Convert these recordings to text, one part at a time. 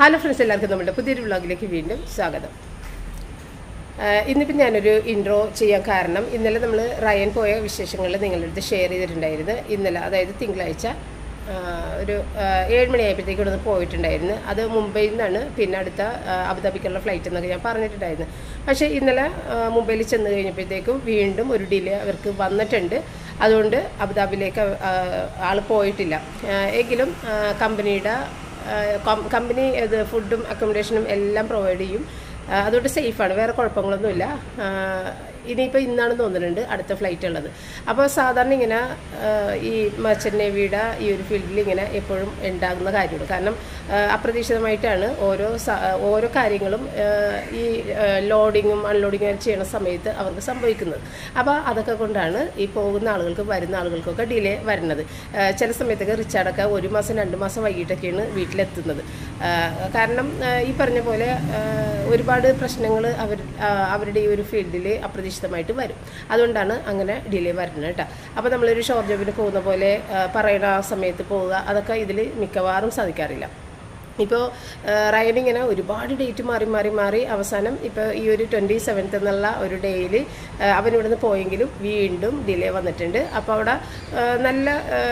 hello friends എല്ലാവർക്കും നമ്മുടെ പുതിയൊരു വ്ളോഗിലേക്ക് വീണ്ടും സ്വാഗതം ആഹ് ഇന്നിപ്പോൾ ഞാനൊരു ഇൻട്രോ ചെയ്യാൻ കാരണം ഇന്നലെ നമ്മൾ റയൻ പോയ വിശേഷങ്ങൾ നിങ്ങളുടെ അടുത്ത് ഷെയർ ചെയ്തിട്ടുണ്ടായിരുന്നു ഇന്നലെ അതായത് തിങ്കളാഴ്ച ആഹ് ഒരു ആഹ് ഏഴ് മണിയായപ്പോഴത്തേക്ക് ഇവിടെ നിന്ന് പോയിട്ടുണ്ടായിരുന്നു അത് മുംബൈയിൽ നിന്നാണ് പിന്നെ അടുത്ത ആഹ് അബുദാബിക്കുള്ള ഫ്ലൈറ്റ് എന്നൊക്കെ ഞാൻ പറഞ്ഞിട്ടുണ്ടായിരുന്നു പക്ഷേ ഇന്നലെ ആഹ് മുംബൈയിൽ ചെന്ന് കഴിഞ്ഞപ്പോഴത്തേക്കും വീണ്ടും ഒരു ഡിലേ അവർക്ക് വന്നിട്ടുണ്ട് അതുകൊണ്ട് അബുദാബിയിലേക്ക് ആൾ പോയിട്ടില്ല ആഹ് എങ്കിലും ആഹ് കമ്പനിയുടെ കമ്പനി ഇത് ഫുഡും അക്കോമഡേഷനും എല്ലാം പ്രൊവൈഡ് ചെയ്യും ആ, അതുകൊണ്ട് സേഫാണ് വേറെ കുഴപ്പങ്ങളൊന്നുമില്ല ആ, ഇനിയിപ്പോൾ ഇന്നാണ് തോന്നുന്നുണ്ട് അടുത്ത ഫ്ലൈറ്റ് ഉള്ളത് അപ്പോൾ സാധാരണ ഇങ്ങനെ ആ, ഈ മർച്ചൻ്റ് നേവിയുടെ ഈ ഒരു ഫീൽഡിൽ ഇങ്ങനെ എപ്പോഴും ഉണ്ടാകുന്ന കാര്യമാണ് കാരണം ആ, അപ്രതീക്ഷിതമായിട്ടാണ് ഓരോ സ- ഓരോ കാര്യങ്ങളും ആ, ഈ ലോഡിങ്ങും അൺലോഡിങ്ങും ചെയ്യുന്ന സമയത്ത് അവർക്ക് സംഭവിക്കുന്നത് അപ്പോൾ അതൊക്കെ കൊണ്ടാണ് ഈ പോകുന്ന ആളുകൾക്ക് വരുന്ന ആളുകൾക്കൊക്കെ ഡിലേ വരുന്നത് ആ, ചില സമയത്തൊക്കെ റിച്ചാർഡൊക്കെ ഒരു മാസം രണ്ട് മാസം വൈകിട്ടൊക്കെയാണ് വീട്ടിലെത്തുന്നത് ആ, കാരണം ആ, ഈ പറഞ്ഞ പോലെ ആ, ഒരുപാട് പ്രശ്നങ്ങൾ അവർ ആ, അവരുടെ ഈ ഒരു ഫീൽഡിൽ അപ്രതീക്ഷിതമായിട്ട് വരും അതുകൊണ്ടാണ് അങ്ങനെ ഡിലേ വരുന്നത് കേട്ടോ അപ്പോൾ നമ്മളൊരു ഷോപ്പ് ജോബിന് പോകുന്ന പോലെ ആ, പറയുന്ന ആ സമയത്ത് പോവുക അതൊക്കെ ഇതിൽ മിക്കവാറും സാധിക്കാറില്ല ഇപ്പോൾ റയൻ ഇങ്ങനെ ഒരുപാട് ഡേറ്റ് മാറി മാറി മാറി അവസാനം ഇപ്പോൾ ഈ ഒരു ട്വൻറ്റി സെവൻത്ത് എന്നുള്ള ഒരു ഡേയിൽ അവൻ ഇവിടുന്ന് പോയെങ്കിലും വീണ്ടും ഡിലേ വന്നിട്ടുണ്ട് അപ്പോൾ അവിടെ ആ, നല്ല ആ,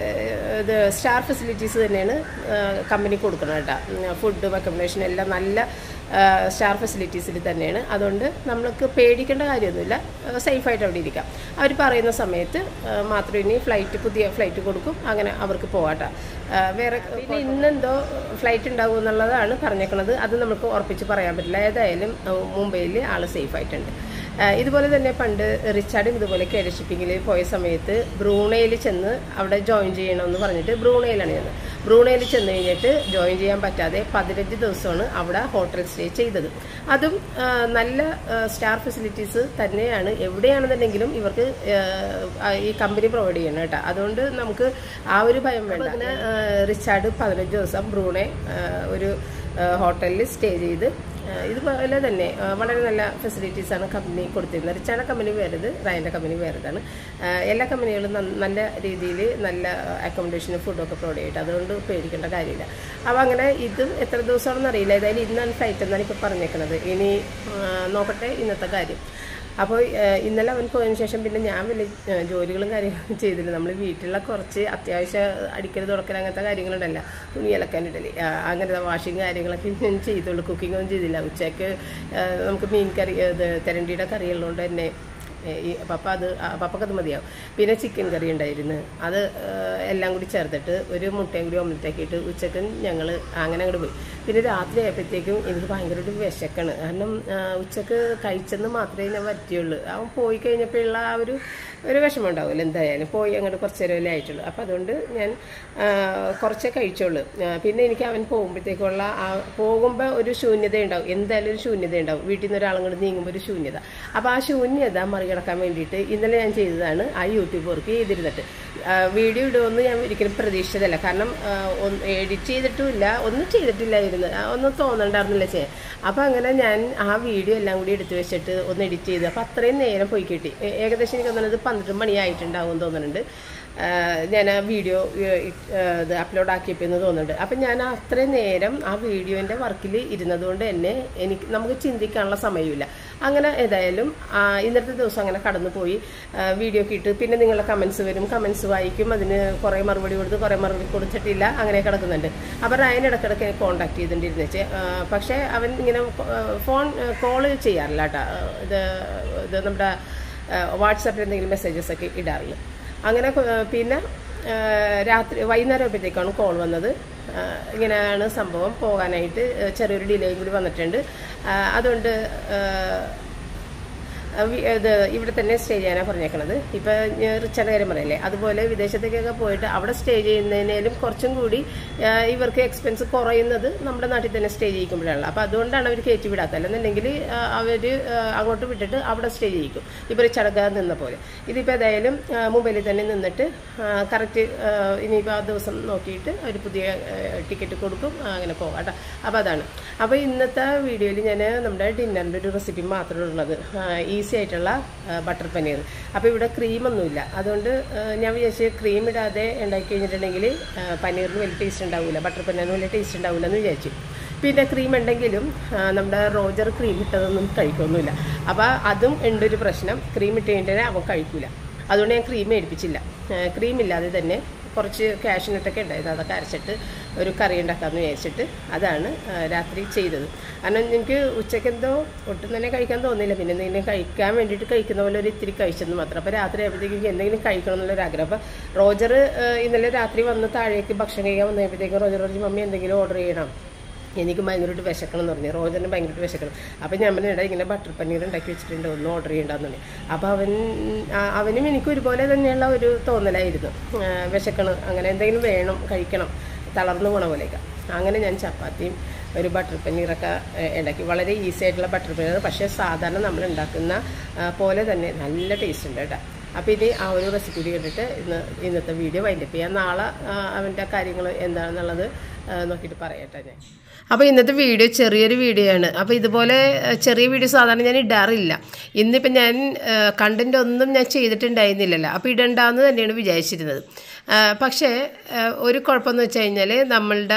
ഇത് സ്റ്റാർ ഫെസിലിറ്റീസ് തന്നെയാണ് കമ്പനി കൊടുക്കുന്നത് കേട്ടോ ഫുഡും അക്കോമഡേഷനും എല്ലാം നല്ല സ്റ്റാർ ഫെസിലിറ്റീസിൽ തന്നെയാണ് അതുകൊണ്ട് നമ്മൾക്ക് പേടിക്കേണ്ട കാര്യമൊന്നുമില്ല സേഫായിട്ട് അവിടെ ഇരിക്കാം അവർ പറയുന്ന സമയത്ത് ആ, മാത്രം ഇനി ഫ്ലൈറ്റ് പുതിയ ഫ്ലൈറ്റ് കൊടുക്കും അങ്ങനെ അവർക്ക് പോകാട്ടോ ആ, വേറെ പിന്നെ ഇന്നെന്തോ ഫ്ലൈറ്റ് ഉണ്ടാവും എന്നുള്ളതാണ് പറഞ്ഞേക്കണത് അത് നമുക്ക് ഉറപ്പിച്ച് പറയാൻ പറ്റില്ല ഏതായാലും ആ, മുംബൈയിൽ ആൾ സേഫ് ആയിട്ടുണ്ട് ആ, ഇതുപോലെ തന്നെ പണ്ട് റിച്ചാർഡും ഇതുപോലെ കേര ഷിപ്പിങ്ങിൽ പോയ സമയത്ത് ബ്രൂണയിൽ ചെന്ന് അവിടെ ജോയിൻ ചെയ്യണമെന്ന് പറഞ്ഞിട്ട് ബ്രൂണയിലാണ് ചെന്നത് ബ്രൂണയിൽ ചെന്ന് കഴിഞ്ഞിട്ട് ജോയിൻ ചെയ്യാൻ പറ്റാതെ പതിനഞ്ച് ദിവസമാണ് അവിടെ ഹോട്ടൽ സ്റ്റേ ചെയ്തത് അതും ആ, നല്ല സ്റ്റാർ ഫെസിലിറ്റീസ് തന്നെയാണ് എവിടെയാണെന്നുണ്ടെങ്കിലും ഇവർക്ക് ആ, ഈ കമ്പനി പ്രൊവൈഡ് ചെയ്യണം കേട്ടോ അതുകൊണ്ട് നമുക്ക് ആ ഒരു ഭയം വേണ്ട അങ്ങനെ ആ, റിച്ചാർഡ് പതിനഞ്ച് ദിവസം ബ്രൂണെ ആ, ഒരു ഹോട്ടലിൽ സ്റ്റേ ചെയ്ത് ആ, ഇതുപോലെ തന്നെ ആ, വളരെ നല്ല ഫെസിലിറ്റീസാണ് കമ്പനി കൊടുത്തിരുന്നത് റിച്ചാർഡ് കമ്പനി വേറത് റയൻ്റെ കമ്പനി വേറതാണ് ആ, എല്ലാ കമ്പനികളും നന്ന- നല്ല രീതിയിൽ നല്ല അക്കോമഡേഷനും ഫുഡൊക്കെ പ്രൊവൈഡ് ചെയ്തിട്ട് അതുകൊണ്ട് പേടിക്കേണ്ട കാര്യമില്ല അപ്പോൾ അങ്ങനെ ഇതും എത്ര ദിവസമാണെന്ന് അറിയില്ല ഏതായാലും ഇന്നാണ് ഫ്ലൈറ്റ് എന്നാണ് ഇപ്പോൾ പറഞ്ഞേക്കുന്നത് ഇനി ആ, നോക്കട്ടെ ഇന്നത്തെ കാര്യം അപ്പോൾ ഏഹ്, ഇന്നലെ അവൻ പോയതിന് ശേഷം പിന്നെ ഞാൻ വലിയ ഏഹ്, ജോലികളും കാര്യങ്ങളും ചെയ്തില്ല നമ്മൾ വീട്ടിലുള്ള കുറച്ച് അത്യാവശ്യ അടിക്കൽ തുടക്കൽ അങ്ങനത്തെ കാര്യങ്ങളുണ്ടല്ലോ തുണി അലക്കാൻ ഇടല് ആ, അങ്ങനത്തെ വാഷിങ് കാര്യങ്ങളൊക്കെ ഞാൻ ചെയ്തുള്ളൂ കുക്കിങ്ങൊന്നും ചെയ്തില്ല ഉച്ചയ്ക്ക് ഏഹ്, നമുക്ക് മീൻ കറി ഇത് തെരണ്ടിയുടെ കറിയുള്ളതുകൊണ്ട് തന്നെ ഏഹ്, ഈ പപ്പ അത് ആ, പപ്പക്ക് അത് മതിയാവും പിന്നെ ചിക്കൻ കറി ഉണ്ടായിരുന്നു അത് ഏഹ്, എല്ലാം കൂടി ചേർത്തിട്ട് ഒരു മുട്ടയും കൂടി ഓംലെറ്റ് ആക്കിയിട്ട് ഉച്ചക്ക് ഞങ്ങൾ അങ്ങനെ അങ്ങോട്ട് പോയി പിന്നെ രാത്രി ആയപ്പോഴത്തേക്കും എനിക്ക് ഭയങ്കര ഒരു വിശക്കാണ് കാരണം ആ, ഉച്ചക്ക് കഴിച്ചെന്ന് മാത്രമേ ഞാൻ പറ്റിയുള്ളൂ അവൻ പോയി കഴിഞ്ഞപ്പോഴുള്ള ആ ഒരു ഒരു വിഷമം ഉണ്ടാവില്ല എന്തായാലും പോയി അങ്ങോട്ട് കുറച്ച് നേരമല്ലേ ആയിട്ടുള്ളൂ അപ്പം അതുകൊണ്ട് ഞാൻ ആ, കുറച്ചേ കഴിച്ചോളൂ ആ, പിന്നെ എനിക്ക് അവൻ പോകുമ്പോഴത്തേക്കുള്ള ആ പോകുമ്പോൾ ഒരു ശൂന്യത ഉണ്ടാവും എന്തായാലും ഒരു ശൂന്യത ഉണ്ടാവും വീട്ടിൽ നിന്ന് ഒരാളും നീങ്ങുമ്പോൾ ഒരു ശൂന്യത അപ്പോൾ ആ ശൂന്യത മറികടക്കാൻ വേണ്ടിയിട്ട് ഇന്നലെ ഞാൻ ചെയ്തതാണ് ആ യൂട്യൂബ് വർക്ക് ചെയ്തിരുന്നിട്ട് ആ, വീഡിയോ ഇടുമെന്ന് ഞാൻ ഒരിക്കലും പ്രതീക്ഷിച്ചതല്ല കാരണം എഡിറ്റ് ചെയ്തിട്ടുമില്ല ഒന്നും ചെയ്തിട്ടില്ലായിരുന്നു ആ, ഒന്നും തോന്നണ്ടായിരുന്നില്ല ചെയ്യാൻ അപ്പോൾ അങ്ങനെ ഞാൻ ആ വീഡിയോ എല്ലാം കൂടി എടുത്തു വെച്ചിട്ട് ഒന്ന് എഡിറ്റ് ചെയ്ത് അപ്പോൾ അത്രയും നേരം പോയി കിട്ടി ഏ- ഏകദേശം എനിക്ക് തോന്നുന്നത് പന്ത്രണ്ട് മണിയായിട്ടുണ്ടാവും തോന്നുന്നുണ്ട് ആ, ഞാൻ ആ വീഡിയോ ഇത് അപ്ലോഡ് ആക്കിയപ്പോൾ എന്ന് തോന്നുന്നുണ്ട് അപ്പം ഞാൻ അത്രയും നേരം ആ വീഡിയോൻ്റെ വർക്കിൽ ഇരുന്നതുകൊണ്ട് തന്നെ എനിക്ക് നമുക്ക് ചിന്തിക്കാനുള്ള സമയമില്ല അങ്ങനെ ഏതായാലും ആ, ഇന്നത്തെ ദിവസം അങ്ങനെ കടന്നു പോയി ആ, വീഡിയോ ഒക്കെ ഇട്ട് പിന്നെ നിങ്ങളുടെ കമൻസ് വരും കമൻസ് വായിക്കും അതിന് കുറേ മറുപടി കൊടുത്ത് കുറേ മറുപടി കൊടുത്തിട്ടില്ല അങ്ങനെ കിടക്കുന്നുണ്ട് അപ്പോൾ റയൻ ഇടയ്ക്കിടയ്ക്ക് കോൺടാക്ട് ചെയ്തിട്ടുണ്ടിരുന്നു വെച്ച് പക്ഷേ അവൻ ഇങ്ങനെ ഫോൺ കോൾ ചെയ്യാറില്ല കേട്ടോ ഇത് ഇത് നമ്മുടെ വാട്സാപ്പിൽ എന്തെങ്കിലും മെസ്സേജസ് ഒക്കെ ഇടാറുള്ളൂ അങ്ങനെ കൊ- പിന്നെ ആ, രാത്രി വൈകുന്നേരം ആയപ്പോഴത്തേക്കാണ് കോൾ വന്നത് ആ, ഇങ്ങനെയാണ് സംഭവം പോകാനായിട്ട് ചെറിയൊരു ഡിലേയും കൂടി വന്നിട്ടുണ്ട് ആ, അതുകൊണ്ട് ആ, വി- ഇത് ഇവിടെ തന്നെ സ്റ്റേ ചെയ്യാനാണ് പറഞ്ഞേക്കണത് ഇപ്പം റിച്ചാർഡ് കാര്യം പറയല്ലേ അതുപോലെ വിദേശത്തേക്കൊക്കെ പോയിട്ട് അവിടെ സ്റ്റേ ചെയ്യുന്നതിനേലും കുറച്ചും കൂടി ആ, ഇവർക്ക് എക്സ്പെൻസ് കുറയുന്നത് നമ്മുടെ നാട്ടിൽ തന്നെ സ്റ്റേ ചെയ്യിക്കുമ്പോഴാണ് അപ്പോൾ അതുകൊണ്ടാണ് അവർ കയറ്റി വിടാത്തത് അല്ലെന്നുണ്ടെങ്കിൽ അവർ അങ്ങോട്ട് വിട്ടിട്ട് അവിടെ സ്റ്റേ ചെയ്യിക്കും ഇപ്പോൾ റിച്ചാർഡ് നിന്ന പോലെ ഇതിപ്പോൾ ഏതായാലും ആ, മുംബൈയിൽ തന്നെ നിന്നിട്ട് കറക്റ്റ് ഇനിയിപ്പോൾ ആ ദിവസം നോക്കിയിട്ട് ഒരു പുതിയ ടിക്കറ്റ് കൊടുക്കും ആ, അങ്ങനെ പോകാം കേട്ടോ അപ്പോൾ അതാണ് അപ്പോൾ ഇന്നത്തെ വീഡിയോയിൽ ഞാൻ നമ്മുടെ ഡിന്നറിൻ്റെ ഒരു റെസിപ്പി മാത്രമേ ഉള്ളത് ഈസി ആയിട്ടുള്ള ബട്ടർ പനീർ അപ്പോൾ ഇവിടെ ക്രീമൊന്നുമില്ല അതുകൊണ്ട് ആ, ഞാൻ വിചാരിച്ച് ക്രീം ഇടാതെ ഉണ്ടാക്കി കഴിഞ്ഞിട്ടുണ്ടെങ്കിൽ ആ, പനീറിന് വലിയ ടേസ്റ്റ് ഉണ്ടാവില്ല ബട്ടർ പനീറിന് വലിയ ടേസ്റ്റ് ഉണ്ടാവില്ല എന്ന് വിചാരിച്ചു പിന്നെ ക്രീം ഉണ്ടെങ്കിലും ആ, നമ്മുടെ റോജർ ക്രീം ഇട്ടതൊന്നും കഴിക്കൊന്നുമില്ല അപ്പോൾ അതും ഉണ്ടൊരു പ്രശ്നം ക്രീം ഇട്ട് കഴിഞ്ഞിട്ട് അവൻ കഴിക്കൂല അതുകൊണ്ട് ഞാൻ ക്രീം മേടിപ്പിച്ചില്ല ക്രീം ഇല്ലാതെ തന്നെ കുറച്ച് കാഷ്നട്ടൊക്കെ ഉണ്ടായിരുന്നു അതൊക്കെ അരച്ചിട്ട് ഒരു കറി ഉണ്ടാക്കാമെന്ന് വിചാരിച്ചിട്ട് അതാണ് ആ, രാത്രി ചെയ്തത് കാരണം എനിക്ക് ഉച്ചയ്ക്ക് എന്തോ ഒട്ടും തന്നെ കഴിക്കാൻ തോന്നിയില്ല പിന്നെ എന്തെങ്കിലും കഴിക്കാൻ വേണ്ടിയിട്ട് കഴിക്കുന്ന പോലെ ഒരു ഇത്തിരി കഴിച്ചെന്ന് മാത്രം അപ്പോൾ രാത്രി ആയപ്പോഴത്തേക്കും എനിക്ക് എന്തെങ്കിലും കഴിക്കണം എന്നുള്ളൊരു ആഗ്രഹം അപ്പോൾ റോജർ ആ, ഇന്നലെ രാത്രി വന്ന് താഴേക്ക് ഭക്ഷണം കഴിക്കാൻ വന്നപ്പോഴത്തേക്കും റോജർ പറഞ്ഞു മമ്മി എന്തെങ്കിലും ഓർഡർ ചെയ്യണം എനിക്ക് ഭയങ്കരമായിട്ട് വിശക്കണം എന്ന് പറഞ്ഞു റോജറിന് ഭയങ്കരമായിട്ട് വിശക്കണം അപ്പോൾ ഞാൻ പറഞ്ഞു "എടാ, ഇങ്ങനെ ബട്ടർ പനീർ ഉണ്ടാക്കി വെച്ചിട്ടുണ്ട് ഒന്ന് ഓർഡർ ചെയ്യണ്ടെന്ന് പറഞ്ഞു അപ്പോൾ അവൻ ആ, അവനും എനിക്ക് ഒരുപോലെ തന്നെയുള്ള ഒരു തോന്നലായിരുന്നു ആ, വിശക്കണം അങ്ങനെ എന്തെങ്കിലും വേണം കഴിക്കണം തളർന്നു പോണ പോലെയൊക്കെ അങ്ങനെ ഞാൻ ചപ്പാത്തിയും ഒരു ബട്ടർ പനീറൊക്കെ ഏ, ഉണ്ടാക്കി വളരെ ഈസി ആയിട്ടുള്ള ബട്ടർ പനീർ പക്ഷേ സാധാരണ നമ്മൾ ഉണ്ടാക്കുന്ന ആ, പോലെ തന്നെ നല്ല ടേസ്റ്റ് ഉണ്ട് കേട്ടോ അപ്പോൾ ഇനി ആ ഒരു റെസിപ്പി കൂടി കണ്ടിട്ട് ഇന്ന് ഇന്നത്തെ വീഡിയോ വൈൻഡപ്പ് ചെയ്യാം നാളെ ആ, അവൻ്റെ കാര്യങ്ങൾ എന്താണെന്നുള്ളത് ആ, നോക്കിയിട്ട് പറയട്ടെ ഞാൻ അപ്പോൾ ഇന്നത്തെ വീഡിയോ ചെറിയൊരു വീഡിയോ ആണ് അപ്പോൾ ഇതുപോലെ ആ, ചെറിയ വീഡിയോ സാധാരണ ഞാൻ ഇടാറില്ല ഇന്നിപ്പോൾ ഞാൻ കണ്ടൻ്റ് ഒന്നും ഞാൻ ചെയ്തിട്ടുണ്ടായിരുന്നില്ലല്ലോ അപ്പോൾ ഇടണ്ടെന്ന് തന്നെയാണ് വിചാരിച്ചിരുന്നത് ആ, പക്ഷേ ആ, ഒരു കുഴപ്പമെന്ന് വെച്ച് കഴിഞ്ഞാൽ നമ്മളുടെ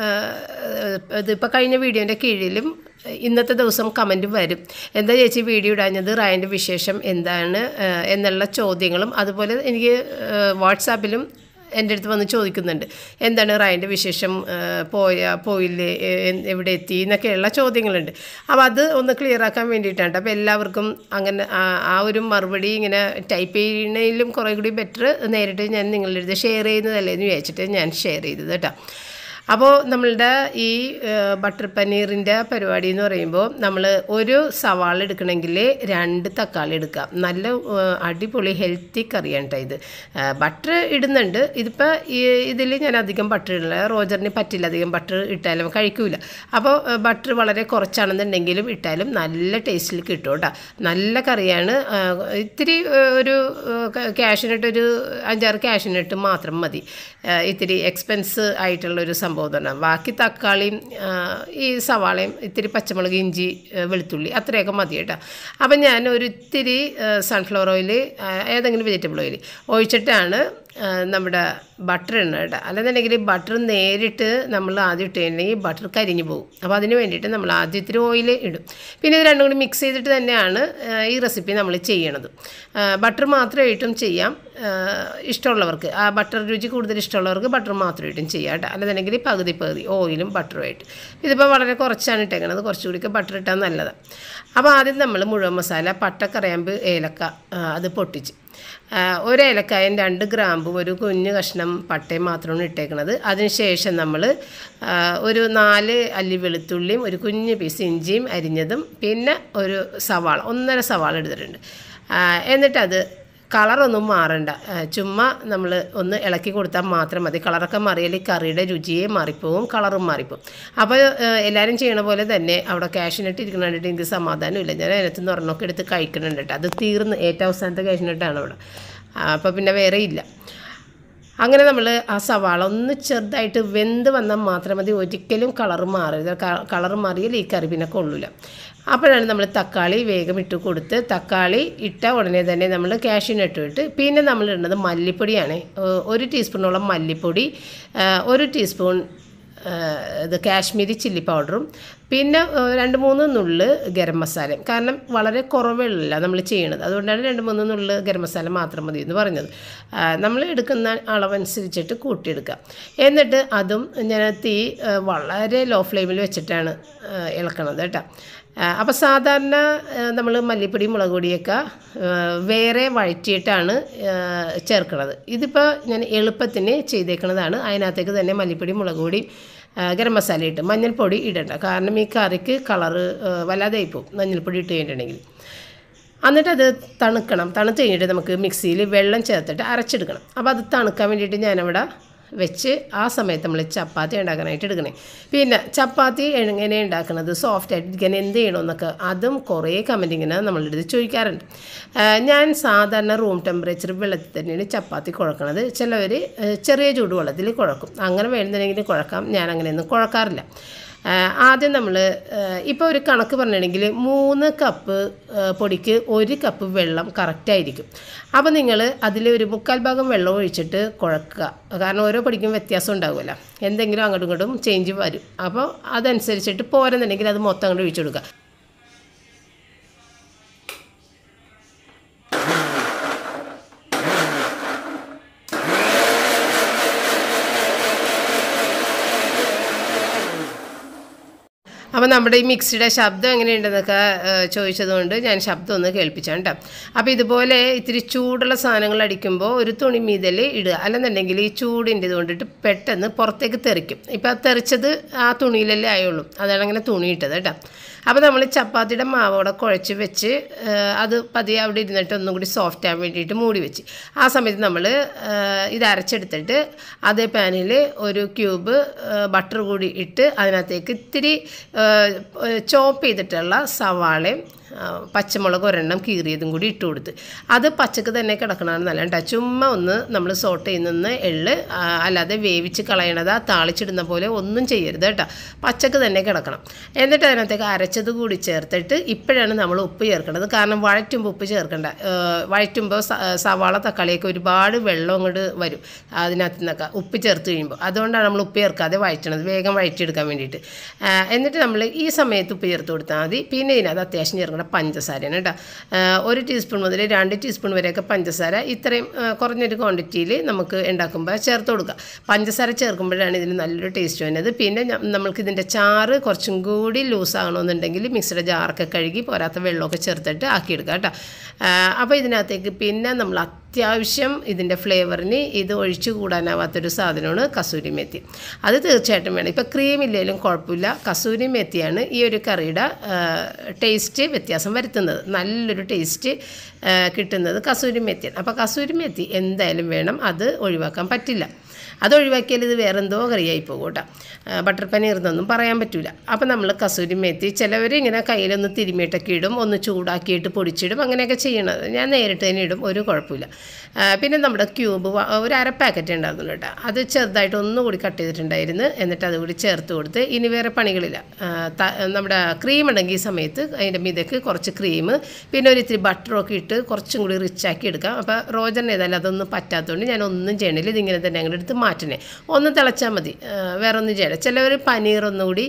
ഇതിപ്പോൾ കഴിഞ്ഞ വീഡിയോൻ്റെ കീഴിലും ഇന്നത്തെ ദിവസം കമൻറ്റ് വരും എന്താ ചേച്ചി വീഡിയോ ഇടാഞ്ഞത് റായൻ്റെ വിശേഷം എന്താണ് ആ, എന്നുള്ള ചോദ്യങ്ങളും അതുപോലെ എനിക്ക് വാട്സാപ്പിലും എൻ്റെ അടുത്ത് വന്ന് ചോദിക്കുന്നുണ്ട് എന്താണ് റായൻ്റെ വിശേഷം ആ, പോയ പോയില്ലേ എ- എവിടെ എത്തി എന്നൊക്കെയുള്ള ചോദ്യങ്ങളുണ്ട് അപ്പോൾ അത് ഒന്ന് ക്ലിയർ ആക്കാൻ വേണ്ടിയിട്ടാണ് അപ്പോൾ എല്ലാവർക്കും അങ്ങനെ ആ- ആ ഒരു മറുപടി ഇങ്ങനെ ടൈപ്പ് ചെയ്യുന്നതിലും കുറേ കൂടി ബെറ്റർ നേരിട്ട് ഞാൻ നിങ്ങളുടെ അടുത്ത് ഷെയർ ചെയ്യുന്നതല്ലേ എന്ന് വിചാരിച്ചിട്ട് ഞാൻ ഷെയർ ചെയ്തത് കേട്ടോ അപ്പോൾ നമ്മളുടെ ഈ ഏഹ്, ബട്ടർ പനീറിൻ്റെ പരിപാടി എന്ന് പറയുമ്പോൾ നമ്മൾ ഒരു സവാള എടുക്കണമെങ്കിൽ രണ്ട് തക്കാളി എടുക്കാം നല്ല ഏഹ്, അടിപൊളി ഹെൽത്തി കറിയാണ് കേട്ടോ ഇത് ഏഹ്, ബട്ടർ ഇടുന്നുണ്ട് ഇതിപ്പോൾ ഇതിൽ ഞാൻ അധികം ബട്ടർ ഇടില്ല റോജറിന് പറ്റില്ല അധികം ബട്ടർ ഇട്ടാലും കഴിക്കൂല അപ്പോൾ ഏഹ്, ബട്ടർ വളരെ കുറച്ചാണെന്നുണ്ടെങ്കിലും ഇട്ടാലും നല്ല ടേസ്റ്റിൽ കിട്ടും കേട്ടോ നല്ല കറിയാണ് ഏഹ്, ഇത്തിരി ഏഹ്, ഒരു ക്യാഷിനിട്ട് ഒരു അഞ്ചാറ് ക്യാഷിനിട്ട് മാത്രം മതി ഏഹ്, ഇത്തിരി എക്സ്പെൻസ് ആയിട്ടുള്ള ഒരു സംഭവം തന്നെ ബാക്കി തക്കാളിയും ഏഹ്, ഈ സവാളയും ഇത്തിരി പച്ചമുളക് ഇഞ്ചി ഏഹ്, വെളുത്തുള്ളി അത്രയൊക്കെ മതി കേട്ടോ അപ്പം ഞാൻ ഒരു ഇത്തിരി സൺഫ്ലവർ ഓയിൽ ഏതെങ്കിലും വെജിറ്റബിൾ ഓയിൽ ഒഴിച്ചിട്ടാണ് ഏഹ്, നമ്മുടെ ബട്ടർ ഇടണം കേട്ടോ അല്ലെന്നുണ്ടെങ്കിൽ ബട്ടർ നേരിട്ട് നമ്മൾ ആദ്യം ഇട്ടുകഴിഞ്ഞെങ്കിൽ ബട്ടർ കരിഞ്ഞു പോകും അപ്പോൾ അതിന് വേണ്ടിയിട്ട് നമ്മൾ ആദ്യം ഇത്തിരി ഓയിൽ ഇടും പിന്നെ ഇത് രണ്ടും കൂടി മിക്സ് ചെയ്തിട്ട് തന്നെയാണ് ഏഹ്, ഈ റെസിപ്പി നമ്മൾ ചെയ്യണത് ബട്ടർ മാത്രമായിട്ടും ചെയ്യാം ഏഹ്, ഇഷ്ടമുള്ളവർക്ക് ആ ബട്ടർ രുചി കൂടുതൽ ഇഷ്ടമുള്ളവർക്ക് ബട്ടർ മാത്രമായിട്ടും ചെയ്യാം കേട്ടോ അല്ലെന്നുണ്ടെങ്കിൽ പകുതി പകുതി ഓയിലും ബട്ടറുമായിട്ട് ഇതിപ്പോൾ വളരെ കുറച്ചാണ് ഇട്ടേക്കണത് കുറച്ചുകൂടിയൊക്കെ ബട്ടർ ഇട്ടാൽ നല്ലതാണ് അപ്പോൾ ആദ്യം നമ്മൾ മുഴുവൻ മസാല പട്ട കറയാമ്പ് ഏലക്ക ആ, അത് പൊട്ടിച്ച് ആ, ഒരു ഏലക്കായും രണ്ട് ഗ്രാമ്പും ഒരു കുഞ്ഞ് കഷ്ണം പട്ടയും മാത്രമാണ് ഇട്ടേക്കണത് അതിനുശേഷം നമ്മൾ ഒരു നാല് അല്ലി വെളുത്തുള്ളിയും ഒരു കുഞ്ഞ് പീസ് ഇഞ്ചിയും അരിഞ്ഞതും പിന്നെ ഒരു സവാള ഒന്നര സവാള എടുത്തിട്ടുണ്ട് ആ, എന്നിട്ടത് കളറൊന്നും മാറണ്ട ആ, ചുമ്മാ നമ്മൾ ഒന്ന് ഇളക്കി കൊടുത്താൽ മാത്രം മതി കളറൊക്കെ മാറിയാൽ ഈ കറിയുടെ രുചിയെ മാറിപ്പോവും കളറും മാറിപ്പോവും അപ്പോൾ എല്ലാവരും ചെയ്യണ പോലെ തന്നെ അവിടെ ക്യാഷിനിട്ട് ഇരിക്കുന്ന കണ്ടിട്ട് എനിക്ക് സമാധാനമില്ല ഞാൻ അതിനകത്ത് നിന്ന് ഒരെണ്ണമൊക്കെ എടുത്ത് കഴിക്കുന്നുണ്ട് കേട്ടോ അത് തീർന്ന് ഏറ്റവും അവസാനത്തെ ക്യാഷിനിട്ടാണ് അവിടെ അപ്പോൾ പിന്നെ വേറെ ഇല്ല അങ്ങനെ നമ്മൾ ആ സവാള ഒന്ന് ചെറുതായിട്ട് വെന്ത് വന്നാൽ മാത്രം മതി ഒരിക്കലും കളർ മാറരുത് കളർ മാറിയാൽ ഈ കറി പിന്നെ കൊള്ളൂല അപ്പോഴാണ് നമ്മൾ തക്കാളി വേഗം ഇട്ട് കൊടുത്ത് തക്കാളി ഇട്ട ഉടനെ തന്നെ നമ്മൾ കാഷ്യൂനട്ട് ഇട്ട് പിന്നെ നമ്മൾ ഇടുന്നത് മല്ലിപ്പൊടിയാണ് ഏഹ് ഒരു ടീസ്പൂണോളം മല്ലിപ്പൊടി ഏഹ് ഒരു ടീസ്പൂൺ ഏഹ് ഇത് കാശ്മീരി ചില്ലി പൗഡറും പിന്നെ ഏഹ് രണ്ട് മൂന്ന് നുള്ള് ഗരം മസാലയും കാരണം വളരെ കുറവുള്ള നമ്മൾ ചെയ്യണത് അതുകൊണ്ടാണ് രണ്ട് മൂന്ന് നുള്ള് ഗരം മസാല മാത്രം മതി എന്ന് പറഞ്ഞത് ആഹ് നമ്മൾ എടുക്കുന്ന അളവനുസരിച്ചിട്ട് കൂട്ടിയെടുക്കുക എന്നിട്ട് അതും ഞാൻ തീ ഏഹ് വളരെ ലോ ഫ്ലെയിമിൽ വെച്ചിട്ടാണ് ഏഹ് ഇളക്കണത് കേട്ടോ അപ്പോൾ സാധാരണ നമ്മൾ മല്ലിപ്പൊടി മുളക് പൊടിയൊക്കെ ഏഹ് വേറെ വഴറ്റിയിട്ടാണ് ഏഹ് ചേർക്കണത് ഇതിപ്പോൾ ഞാൻ എളുപ്പത്തിന് ചെയ്തേക്കണതാണ് അതിനകത്തേക്ക് തന്നെ മല്ലിപ്പൊടി മുളക് പൊടി ഏഹ് ഗരം മസാല ഇട്ട് മഞ്ഞൾപ്പൊടി ഇടണ്ട കാരണം ഈ കറിക്ക് കളറ് വല്ലാതായി പോകും മഞ്ഞൾപ്പൊടി ഇട്ട് കഴിഞ്ഞിട്ടുണ്ടെങ്കിൽ എന്നിട്ടത് തണുക്കണം തണുത്ത് കഴിഞ്ഞിട്ട് നമുക്ക് മിക്സിയിൽ വെള്ളം ചേർത്തിട്ട് അരച്ചെടുക്കണം അപ്പോൾ അത് തണുക്കാൻ വേണ്ടിയിട്ട് ഞാനവിടെ വെച്ച് ആ സമയത്ത് നമ്മൾ ചപ്പാത്തി ഉണ്ടാക്കാനായിട്ട് എടുക്കണേ പിന്നെ ചപ്പാത്തി എങ്ങനെ ഉണ്ടാക്കുന്നത് സോഫ്റ്റ് ആയിട്ട് ഇരിക്കാൻ എന്ത് ചെയ്യണമെന്നൊക്കെ അതും കുറേ കമൻറ്റ് ഇങ്ങനെ നമ്മളുടെ അടുത്ത് ചോദിക്കാറുണ്ട് ആ, ഞാൻ സാധാരണ റൂം ടെമ്പറേച്ചർ വെള്ളത്തിൽ തന്നെയാണ് ചപ്പാത്തി കുഴക്കണത് ചിലവർ ചെറിയ ചൂടുവെള്ളത്തിൽ കുഴക്കും അങ്ങനെ വേണമെന്നുണ്ടെങ്കിൽ കുഴക്കാം ഞാൻ അങ്ങനെയൊന്നും കുഴക്കാറില്ല ആ, ആദ്യം നമ്മൾ ഇപ്പോൾ ഒരു കണക്ക് പറഞ്ഞിട്ടുണ്ടെങ്കിൽ മൂന്ന് കപ്പ് ആ, പൊടിക്ക് ഒരു കപ്പ് വെള്ളം കറക്റ്റായിരിക്കും അപ്പോൾ നിങ്ങൾ അതിൽ ഒരു മുക്കാൽ ഭാഗം വെള്ളം ഒഴിച്ചിട്ട് കുഴക്കുക കാരണം ഓരോ പൊടിക്കും വ്യത്യാസം ഉണ്ടാകുമല്ലോ എന്തെങ്കിലും അങ്ങോട്ടും ഇങ്ങോട്ടും ചേഞ്ച് വരും അപ്പോൾ അതനുസരിച്ചിട്ട് പോരെന്നുണ്ടെങ്കിൽ അത് മൊത്തം അങ്ങോട്ട് ഒഴിച്ചു കൊടുക്കുക അപ്പോൾ നമ്മുടെ ഈ മിക്സിയുടെ ശബ്ദം എങ്ങനെയുണ്ടെന്നൊക്കെ ഏഹ്, ചോദിച്ചതുകൊണ്ട് ഞാൻ ശബ്ദം ഒന്ന് കേൾപ്പിച്ചാണ് കേട്ടോ അപ്പോൾ ഇതുപോലെ ഇത്തിരി ചൂടുള്ള സാധനങ്ങൾ അടിക്കുമ്പോൾ ഒരു തുണി മീതൽ ഇടുക അല്ലെന്നുണ്ടെങ്കിൽ ഈ ചൂടിൻ്റെ ഇത് കൊണ്ടിട്ട് പെട്ടെന്ന് പുറത്തേക്ക് തെറിക്കും ഇപ്പോൾ തെറിച്ചത് ആ തുണിയിലല്ലേ ആയുള്ളൂ അതാണ് അങ്ങനെ തുണി ഇട്ടത് കേട്ടോ അപ്പോൾ നമ്മൾ ചപ്പാത്തിയുടെ മാവോടെ കുഴച്ച് വെച്ച് ഏഹ്, അത് പതിയെ അവിടെ ഇരുന്നിട്ട് ഒന്നും കൂടി സോഫ്റ്റ് ആകാൻ വേണ്ടിയിട്ട് മൂടി വെച്ച് ആ സമയത്ത് നമ്മൾ ഇത് അരച്ചെടുത്തിട്ട് അതേ പാനിൽ ഒരു ക്യൂബ് ബട്ടർ കൂടി ഇട്ട് അതിനകത്തേക്ക് ഇത്തിരി ചോപ്പ് ചെയ്തിട്ടുള്ള സവാളയും ആ, പച്ചമുളക് ഒരെണ്ണം കീറിയതും കൂടി ഇട്ട് കൊടുത്ത് അത് പച്ചക്ക് തന്നെ കിടക്കണമെന്ന് നല്ല കേട്ടോ ചുമ്മാ ഒന്ന് നമ്മൾ സോട്ട് ചെയ്യുന്ന എള്ള് ആ, അല്ലാതെ വേവിച്ച് കളയണത് താളിച്ചിടുന്ന പോലെ ഒന്നും ചെയ്യരുത് കേട്ടോ പച്ചക്ക് തന്നെ കിടക്കണം എന്നിട്ട് അതിനകത്തേക്ക് അരച്ചത് കൂടി ചേർത്തിട്ട് ഇപ്പോഴാണ് നമ്മൾ ഉപ്പ് ചേർക്കേണ്ടത് കാരണം വഴറ്റുമ്പോൾ ഉപ്പ് ചേർക്കണ്ട ആ, വഴറ്റുമ്പോൾ സ- സവാള തക്കാളിയൊക്കെ ഒരുപാട് വെള്ളം അങ്ങോട്ട് വരും അതിനകത്ത് നിന്നൊക്കെ ഉപ്പ് ചേർത്ത് കഴിയുമ്പോൾ അതുകൊണ്ടാണ് നമ്മൾ ഉപ്പ് ചേർക്കാതെ വഴറ്റണത് വേഗം വഴറ്റിയെടുക്കാൻ വേണ്ടിയിട്ട് ആ, എന്നിട്ട് നമ്മൾ ഈ സമയത്ത് ഉപ്പ് ചേർത്ത് കൊടുത്താൽ മതി പിന്നെ ഇതിനകത്ത് അത്യാവശ്യം ചേർക്കേണ്ട പഞ്ചസാരയാണ് കേട്ടോ ആ, ഒരു ടീസ്പൂൺ മുതൽ രണ്ട് ടീസ്പൂൺ വരെയൊക്കെ പഞ്ചസാര ഇത്രയും ആ, കുറഞ്ഞൊരു ക്വാണ്ടിറ്റിയിൽ നമുക്ക് ഉണ്ടാക്കുമ്പോൾ ചേർത്ത് കൊടുക്കുക പഞ്ചസാര ചേർക്കുമ്പോഴാണ് ഇതിന് നല്ലൊരു ടേസ്റ്റ് വരുന്നത് പിന്നെ ഞ- നമ്മൾക്ക് ഇതിൻ്റെ ചാറ് കുറച്ചും കൂടി ലൂസ് ആകണമെന്നുണ്ടെങ്കിൽ മിക്സിയുടെ ജാറൊക്കെ കഴുകി പോരാത്ത വെള്ളമൊക്കെ ചേർത്തിട്ട് ആക്കിയെടുക്കുക കേട്ടോ അപ്പോൾ ഇതിനകത്തേക്ക് പിന്നെ നമ്മൾ അത്യാവശ്യം ഇതിൻ്റെ ഫ്ലേവറിന് ഇത് ഒഴിച്ചു കൂടാനാവാത്തൊരു സാധനമാണ് കസൂരി മെത്തി അത് തീർച്ചയായിട്ടും വേണം ഇപ്പോൾ ക്രീം ഇല്ലെങ്കിലും കുഴപ്പമില്ല കസൂരി മെത്തിയാണ് ഈ ഒരു കറിയുടെ ടേസ്റ്റ് വ്യത്യാസം വരുത്തുന്നത് നല്ലൊരു ടേസ്റ്റ് കിട്ടുന്നത് കസൂരി മെത്തിയാണ് അപ്പോൾ കസൂരി മെത്തി എന്തായാലും വേണം അത് ഒഴിവാക്കാൻ പറ്റില്ല അത് ഒഴിവാക്കിയാൽ ഇത് വേറെ എന്തോ കറിയായി പോകും കേട്ടോ ആ, ബട്ടർ പനീർ എന്നൊന്നും പറയാൻ പറ്റില്ല അപ്പോൾ നമ്മൾ കസൂരി മേത്തി ചിലവർ ഇങ്ങനെ കയ്യിലൊന്ന് തിരുമിയിട്ടൊക്കെ ഇടും ഒന്ന് ചൂടാക്കിയിട്ട് പൊടിച്ചിടും അങ്ങനെയൊക്കെ ചെയ്യണത് ഞാൻ നേരിട്ട് തന്നെ ഇടും ഒരു കുഴപ്പമില്ല ആ, പിന്നെ നമ്മുടെ ക്യൂബ് വ- ഒരു അര പാക്കറ്റ് ഉണ്ടായിരുന്നു കേട്ടോ അത് ചെറുതായിട്ട് ഒന്നുകൂടി കട്ട് ചെയ്തിട്ടുണ്ടായിരുന്നു എന്നിട്ട് അതുകൂടി ചേർത്ത് കൊടുത്ത് ഇനി വേറെ പണികളില്ല ആ, ത- നമ്മുടെ ക്രീം ഉണ്ടെങ്കിൽ ഈ സമയത്ത് അതിൻ്റെ മീതക്ക് കുറച്ച് ക്രീം പിന്നെ ഒരു ഇത്തിരി ബട്ടറൊക്കെ ഇട്ട് കുറച്ചും കൂടി റിച്ച് ആക്കി എടുക്കാം അപ്പോൾ റോജറിന് ഏതായാലും അതൊന്നും പറ്റാത്തതുകൊണ്ട് ഞാൻ ഒന്നും ചെയ്യണില്ല ഇതിങ്ങനെ തന്നെ അങ്ങോട്ട് എടുത്ത് മാറ്റണേ ഒന്ന് തിളച്ചാൽ മതി ആ, വേറെ ഒന്നും ചെയ്യണ്ട ചിലവർ പനീർ ഒന്നുകൂടി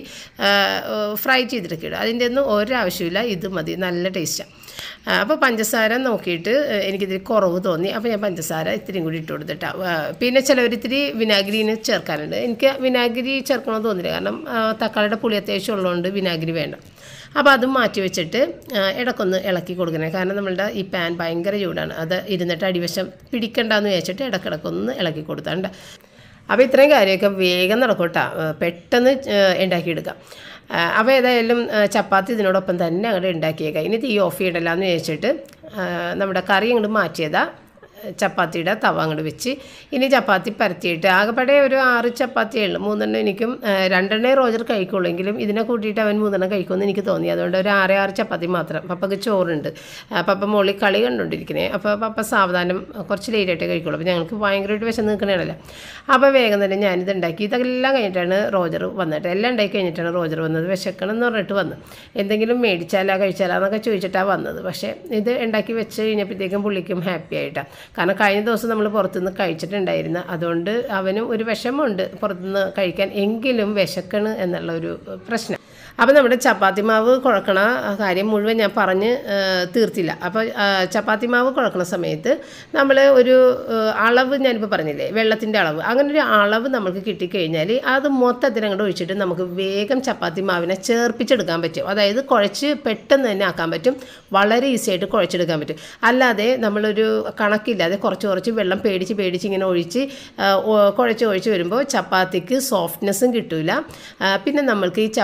ഫ്രൈ ചെയ്തിട്ടൊക്കെ ഇടും അതിൻ്റെ ഒന്നും ഒരാവശ്യമില്ല ഇത് മതി നല്ല ടേസ്റ്റാണ് അപ്പോൾ പഞ്ചസാര നോക്കിയിട്ട് ആ, എനിക്കിതിരി കുറവ് തോന്നി അപ്പോൾ ഞാൻ പഞ്ചസാര ഇത്തിരിയും കൂടി ഇട്ട് കൊടുത്തിട്ടാണ് പിന്നെ ചിലവർ ഇത്തിരി വിനാഗിരിന് ചേർക്കാറുണ്ട് എനിക്ക് വിനാഗിരി ചേർക്കണമെന്ന് തോന്നില്ല കാരണം ആ, തക്കാളിയുടെ പുളി അത്യാവശ്യം ഉള്ളതുകൊണ്ട് വിനാഗിരി വേണ്ട അപ്പോൾ അതും മാറ്റി വെച്ചിട്ട് ആ, ഇടയ്ക്കൊന്ന് ഇളക്കി കൊടുക്കണേ കാരണം നമ്മളുടെ ഈ പാൻ ഭയങ്കര ചൂടാണ് അത് ഇരുന്നിട്ട് അടിവശം പിടിക്കണ്ടെന്ന് വിചാരിച്ചിട്ട് ഇടയ്ക്കിടയ്ക്കൊന്ന് ഇളക്കി കൊടുത്താണ്ട് അപ്പോൾ ഇത്രയും കാര്യമൊക്കെ വേഗം നടക്കും കേട്ടോ പെട്ടെന്ന് ആ, ഉണ്ടാക്കിയെടുക്കാം ആ, അപ്പോൾ ഏതായാലും ആ, ചപ്പാത്തി ഇതിനോടൊപ്പം തന്നെ അങ്ങോട്ട് ഉണ്ടാക്കിയേക്കാം ഇനി തീ ഓഫ് ചെയ്യണ്ടല്ലോ എന്ന് വിചാരിച്ചിട്ട് ആ, നമ്മുടെ കറി അങ്ങോട്ട് മാറ്റിയതാ ചപ്പാത്തിയുടെ തവ അങ്ങോട്ട് വെച്ച് ഇനി ചപ്പാത്തി പരത്തിയിട്ട് ആകെപ്പാടെ ഒരു ആറ് ചപ്പാത്തിയേ ഉള്ളൂ മൂന്നെണ്ണം എനിക്കും ആ, രണ്ടെണ്ണേ റോജർ കഴിക്കുള്ളൂ എങ്കിലും ഇതിനെ കൂട്ടിയിട്ട് അവൻ മൂന്നെണ്ണം കഴിക്കുമെന്ന് എനിക്ക് തോന്നി അതുകൊണ്ട് ഒരു ആറ് ആറ് ചപ്പാത്തി മാത്രം പപ്പക്ക് ചോറുണ്ട് ആ, പപ്പ മോളിൽ കളി കണ്ടുകൊണ്ടിരിക്കണേ അപ്പോൾ പപ്പ സാവധാനം കുറച്ച് ലേറ്റായിട്ടേ കഴിക്കുള്ളൂ അപ്പോൾ ഞങ്ങൾക്ക് ഭയങ്കരമായിട്ട് വിശന്ന് നിൽക്കണേണല്ലോ അപ്പോൾ വേഗം തന്നെ ഞാനിത് ഉണ്ടാക്കി ഇതെല്ലാം കഴിഞ്ഞിട്ടാണ് റോജർ വന്നിട്ട് എല്ലാം ഉണ്ടാക്കി കഴിഞ്ഞിട്ടാണ് റോജർ വന്നത് വിശക്കണം എന്ന് പറഞ്ഞിട്ട് വന്നു എന്തെങ്കിലും മേടിച്ചാലാ കഴിച്ചാലാ എന്നൊക്കെ ചോദിച്ചിട്ടാണ് വന്നത് പക്ഷേ ഇത് ഉണ്ടാക്കി വെച്ച് കഴിഞ്ഞപ്പോഴത്തേക്കും പുള്ളിക്കും ഹാപ്പി ആയിട്ടാണ് കാരണം കഴിഞ്ഞ ദിവസം നമ്മൾ പുറത്തുനിന്ന് കഴിച്ചിട്ടുണ്ടായിരുന്നു അതുകൊണ്ട് അവനും ഒരു വിഷമമുണ്ട് പുറത്തുനിന്ന് കഴിക്കാൻ എങ്കിലും വിശക്കണ് എന്നുള്ള ഒരു പ്രശ്നം അപ്പോൾ നമ്മുടെ ചപ്പാത്തി മാവ് കുഴക്കണ കാര്യം മുഴുവൻ ഞാൻ പറഞ്ഞ് ആ, തീർത്തില്ല അപ്പോൾ ആ, ചപ്പാത്തി മാവ് കുഴക്കണ സമയത്ത് നമ്മൾ ഒരു ആ, അളവ് ഞാനിപ്പോൾ പറഞ്ഞില്ലേ വെള്ളത്തിൻ്റെ അളവ് അങ്ങനെ ഒരു അളവ് നമുക്ക് കിട്ടിക്കഴിഞ്ഞാൽ അത് മൊത്തത്തിൽ അങ്ങോട്ട് ഒഴിച്ചിട്ട് നമുക്ക് വേഗം ചപ്പാത്തി മാവിനെ ചേർപ്പിച്ചെടുക്കാൻ പറ്റും അതായത് കുഴച്ച് പെട്ടെന്ന് തന്നെ ആക്കാൻ പറ്റും വളരെ ഈസി ആയിട്ട് കുഴച്ചെടുക്കാൻ പറ്റും അല്ലാതെ നമ്മളൊരു കണക്കില്ലാതെ കുറച്ച് കുറച്ച് വെള്ളം പേടിച്ച് പേടിച്ച് ഇങ്ങനെ ഒഴിച്ച് ആ, ഒ- കുഴച്ച് ഒഴിച്ച് വരുമ്പോൾ ചപ്പാത്തിക്ക് സോഫ്റ്റ്നെസ്സും കിട്ടില്ല പിന്നെ നമ്മൾക്ക് ഈ ചപ്പാത്തി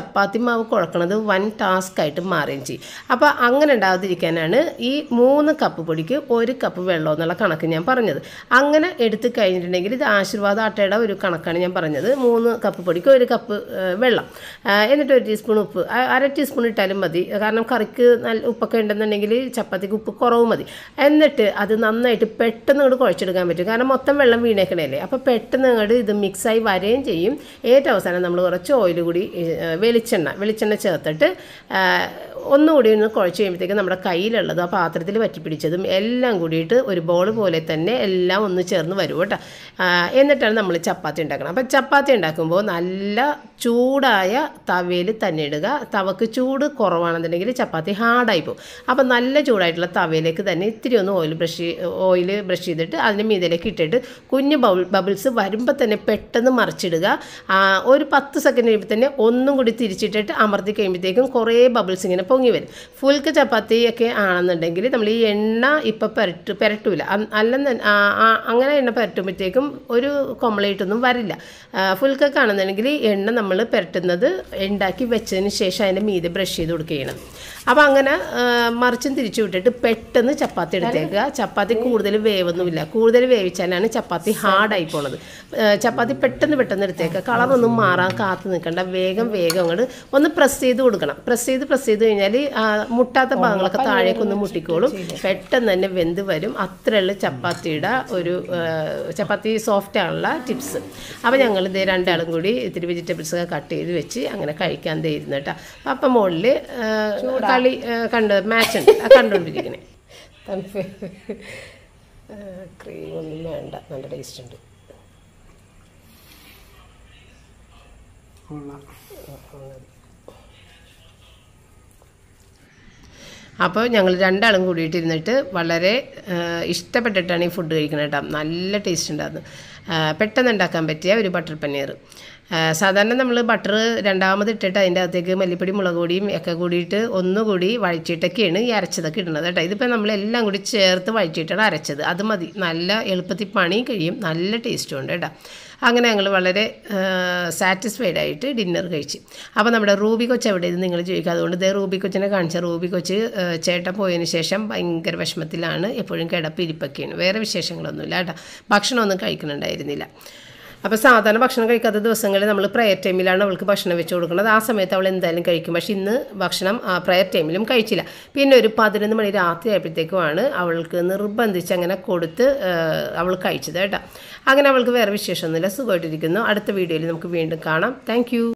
മാവ് കുഴക്കണത് വൻ ടാസ്ക് ആയിട്ട് മാറുകയും ചെയ്യും അപ്പോൾ അങ്ങനെ ഉണ്ടാകാതിരിക്കാനാണ് ഈ മൂന്ന് കപ്പ് പൊടിക്ക് ഒരു കപ്പ് വെള്ളം എന്നുള്ള കണക്ക് ഞാൻ പറഞ്ഞത് അങ്ങനെ എടുത്ത് കഴിഞ്ഞിട്ടുണ്ടെങ്കിൽ ഇത് ആശീർവാദ ആട്ടയുടെ ഒരു കണക്കാണ് ഞാൻ പറഞ്ഞത് മൂന്ന് കപ്പ് പൊടിക്ക് ഒരു കപ്പ് ആ, വെള്ളം ആ, എന്നിട്ട് ഒരു ടീസ്പൂൺ ഉപ്പ് ആ, അര ടീസ്പൂൺ ഇട്ടാലും മതി കാരണം കറിക്ക് നല്ല ഉപ്പൊക്കെ ഉണ്ടെന്നുണ്ടെങ്കിൽ ചപ്പാത്തിക്ക് ഉപ്പ് കുറവ് മതി എന്നിട്ട് അത് നന്നായിട്ട് പെട്ടെന്ന് ഇങ്ങോട്ട് കുഴച്ചെടുക്കാൻ പറ്റും കാരണം മൊത്തം വെള്ളം വീണേക്കണല്ലേ അപ്പോൾ പെട്ടെന്ന് അങ്ങോട്ട് ഇത് മിക്സായി വരികയും ചെയ്യും ഏറ്റവും അവസാനം നമ്മൾ കുറച്ച് ഓയിൽ കൂടി ഏ, വെളിച്ചെണ്ണ വെളിച്ചെണ്ണ ചേർത്തിട്ട് ആ, ഒന്നുകൂടി ഒന്ന് കുഴച്ച് കഴിയുമ്പോഴത്തേക്ക് നമ്മുടെ കയ്യിലുള്ളത് ആ പാത്രത്തിൽ പറ്റിപ്പിടിച്ചതും എല്ലാം കൂടിയിട്ട് ഒരു ബോൾ പോലെ തന്നെ എല്ലാം ഒന്ന് ചേർന്ന് വരും കേട്ടോ ആ, എന്നിട്ടാണ് നമ്മൾ ചപ്പാത്തി ഉണ്ടാക്കണം അപ്പം ചപ്പാത്തി ഉണ്ടാക്കുമ്പോൾ നല്ല ചൂടായ തവയിൽ തന്നെ ഇടുക തവക്ക് ചൂട് കുറവാണെന്നുണ്ടെങ്കിൽ ചപ്പാത്തി ഹാർഡായി പോകും അപ്പം നല്ല ചൂടായിട്ടുള്ള തവയിലേക്ക് തന്നെ ഇത്തിരി ഒന്ന് ഓയിൽ ബ്രഷ് ഓയിൽ ബ്രഷ് ചെയ്തിട്ട് അതിന് മീതിലേക്ക് ഇട്ടിട്ട് കുഞ്ഞ് ബൗൾ ബബിൾസ് വരുമ്പോൾ തന്നെ പെട്ടെന്ന് മറിച്ചിടുക ആ, ഒരു പത്ത് സെക്കൻഡ് കഴിയുമ്പോൾ തന്നെ ഒന്നും കൂടി തിരിച്ചിട്ടിട്ട് അമർത്തി കഴിയുമ്പോഴത്തേക്കും കുറേ ബബിൾസ് ഇങ്ങനെ പൊങ്ങി വരും ഫുൽക്ക് ചപ്പാത്തി ഒക്കെ ആണെന്നുണ്ടെങ്കിൽ നമ്മൾ ഈ എണ്ണ ഇപ്പം പെരട്ട് പെരട്ടൂല അ- അല്ലെന്ന് ആ, ആ, അങ്ങനെ എണ്ണ പെരട്ടുമ്പോഴത്തേക്കും ഒരു കൊമളയിട്ടൊന്നും വരില്ല ഫുൽക്കൊക്കെ ആണെന്നുണ്ടെങ്കിൽ എണ്ണ നമ്മൾ പെരട്ടുന്നത് ഉണ്ടാക്കി വെച്ചതിന് ശേഷം അതിൻ്റെ മീതെ ബ്രഷ് ചെയ്ത് കൊടുക്കുകയാണ് അപ്പോൾ അങ്ങനെ ആ, മറിച്ചും തിരിച്ചു വിട്ടിട്ട് പെട്ടെന്ന് ചപ്പാത്തി എടുത്തേക്കുക ചപ്പാത്തി കൂടുതൽ വേവൊന്നുമില്ല കൂടുതൽ വേവിച്ചാലാണ് ചപ്പാത്തി ഹാർഡായി പോണത് ആ, ചപ്പാത്തി പെട്ടെന്ന് പെട്ടെന്ന് എടുത്തേക്കുക കളറൊന്നും മാറാൻ കാത്തു നിൽക്കണ്ട വേഗം വേഗം അങ്ങോട്ട് ഒന്ന് പ്രസ് ചെയ്ത് കൊടുക്കണം പ്രസ് ചെയ്ത് പ്രസ് ചെയ്ത് കഴിഞ്ഞാൽ മുട്ടാത്ത ഭാഗങ്ങളൊക്കെ താഴേക്കൊന്ന് മുട്ടിക്കോളും പെട്ടെന്ന് തന്നെ വെന്ത് വരും അത്രയുള്ള ചപ്പാത്തിയുടെ ഒരു ആ, ചപ്പാത്തി സോഫ്റ്റ് ആണുള്ള ടിപ്സ് അപ്പോൾ ഞങ്ങൾ ഇതേ രണ്ടാളും കൂടി ഇത്തിരി വെജിറ്റബിൾസ് ഒക്കെ കട്ട് ചെയ്ത് വെച്ച് അങ്ങനെ കഴിക്കാൻ തരുന്നു കേട്ടോ അപ്പം മുകളിൽ കളി ആ, കണ്ട് മാച്ച് ഉണ്ട് ആ കണ്ടുകൊണ്ടിരിക്കണേ തണുപ്പ് ക്രീം ഒന്നും വേണ്ട നല്ല ടേസ്റ്റ് ഉണ്ട് കൊള്ളാം അപ്പോൾ ഞങ്ങൾ രണ്ടാളും കൂടിയിട്ടിരുന്നിട്ട് വളരെ ആ, ഇഷ്ടപ്പെട്ടിട്ടാണ് ഈ ഫുഡ് കഴിക്കുന്നത് കേട്ടോ നല്ല ടേസ്റ്റ് ഉണ്ടായിരുന്നു ആ, പെട്ടെന്ന് ഉണ്ടാക്കാൻ പറ്റിയ ഒരു ബട്ടർ പനീർ ആ, സാധാരണ നമ്മൾ ബട്ടർ രണ്ടാമത് ഇട്ടിട്ട് അതിൻ്റെ അകത്തേക്ക് മല്ലിപ്പൊടി മുളക് പൊടിയും ഒക്കെ കൂടിയിട്ട് ഒന്നുകൂടി വഴറ്റിയിട്ടൊക്കെയാണ് ഈ അരച്ചതൊക്കെ ഇടുന്നത് കേട്ടോ ഇതിപ്പോൾ നമ്മളെല്ലാം കൂടി ചേർത്ത് വഴറ്റിയിട്ടാണ് അരച്ചത് അത് മതി നല്ല എളുപ്പത്തിൽ പണി കഴിയും നല്ല ടേസ്റ്റും ഉണ്ട് കേട്ടോ അങ്ങനെ ഞങ്ങൾ വളരെ സാറ്റിസ്ഫൈഡ് ആയിട്ട് ഡിന്നർ കഴിച്ച് അപ്പോൾ നമ്മുടെ റൂബി കൊച്ച് എവിടെ ഇത് നിങ്ങൾ ചോദിക്കുക അതുകൊണ്ട് ഇതേ റൂബി കൊച്ചിനെ കാണിച്ച റൂബി കൊച്ച് ആ, ചേട്ടൻ പോയതിന് ശേഷം ഭയങ്കര വിഷമത്തിലാണ് എപ്പോഴും കിടപ്പിരിപ്പൊക്കെയാണ് വേറെ വിശേഷങ്ങളൊന്നുമില്ല കേട്ടോ ഭക്ഷണമൊന്നും കഴിക്കുന്നുണ്ടായിരുന്നില്ല അപ്പോൾ സാധാരണ ഭക്ഷണം കഴിക്കാത്ത ദിവസങ്ങളിൽ നമ്മൾ പ്രയർ ടൈമിലാണ് അവൾക്ക് ഭക്ഷണം വെച്ച് കൊടുക്കുന്നത് ആ സമയത്ത് അവൾ എന്തായാലും കഴിക്കും പക്ഷേ ഇന്ന് ഭക്ഷണം ആ പ്രയർ ടൈമിലും കഴിച്ചില്ല പിന്നെ ഒരു പതിനൊന്ന് മണി രാത്രി ആയപ്പോഴത്തേക്കുമാണ് അവൾക്ക് നിർബന്ധിച്ച് അങ്ങനെ കൊടുത്ത് ആ, അവൾ കഴിച്ചത് കേട്ടോ അങ്ങനെ അവൾക്ക് വേറെ വിശേഷമൊന്നുമില്ല സുഖമായിട്ടിരിക്കുന്നു അടുത്ത വീഡിയോയിൽ നമുക്ക് വീണ്ടും കാണാം താങ്ക്